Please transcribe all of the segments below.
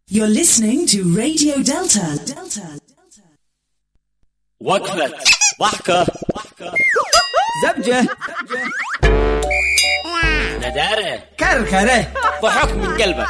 You're listening to Radio Delta. Delta. وقفة ضحكة زبجة ندارة كركرة ضحك من قلبك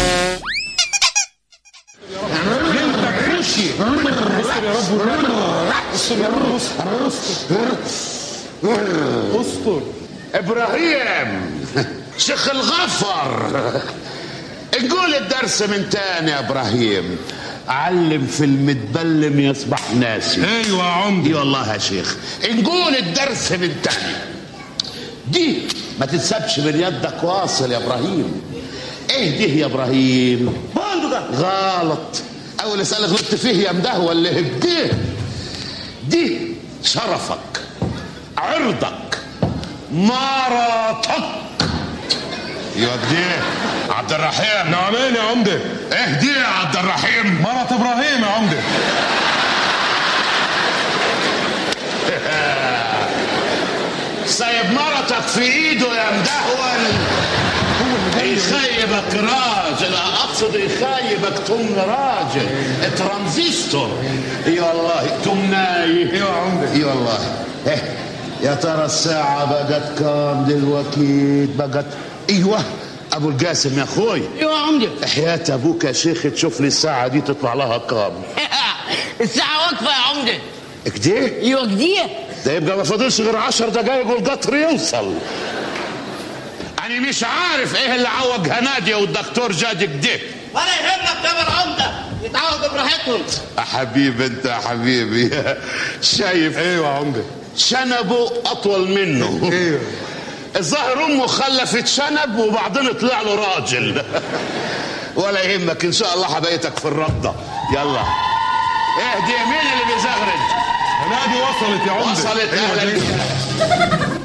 ابراهيم شيخ الغفر نقول الدرس من تاني يا ابراهيم علم في المتبلم يصبح ناسي ايوه يا عمدي اي والله يا شيخ نقول الدرس من تاني دي ما تتسابش من يدك واصل يا ابراهيم ايه دي يا ابراهيم غلط اول اسالك غلطت فيه يا مدهوى اللي دي دي شرفك عرضك مراتك يا دي عبد الرحيم نعمين يا عمدة ايه دي يا عبد الرحيم مرة ابراهيم يا عمدة سايب مرتك في ايده يا مدهول يخيبك راجل اقصد يخيبك تم راجل ترانزستور اي والله تمناي ايوه يا عمدة اي والله إيه يا ترى الساعة بقت كام دلوقتي بقت ايوه ابو القاسم يا اخوي ايوه يا عمدة حياة ابوك يا شيخ تشوف لي الساعة دي تطلع لها كام الساعة واقفة يا عمدة كده ايوه كديه ده يبقى ما فاضلش غير عشر دقايق والقطر يوصل انا مش عارف ايه اللي عوج هنادية والدكتور جاد كده ولا يهمك ده العمدة يتعوض براحتهم يا حبيبي انت يا حبيبي شايف ايوه يا عمدة شنبه اطول منه ايوه الظاهر امه خلفت شنب وبعدين طلع له راجل ولا يهمك ان شاء الله حبايتك في الرده يلا اهدي مين اللي بيزغرد هنادي وصلت يا عمدة وصلت ايوه اهلا جاي. بك.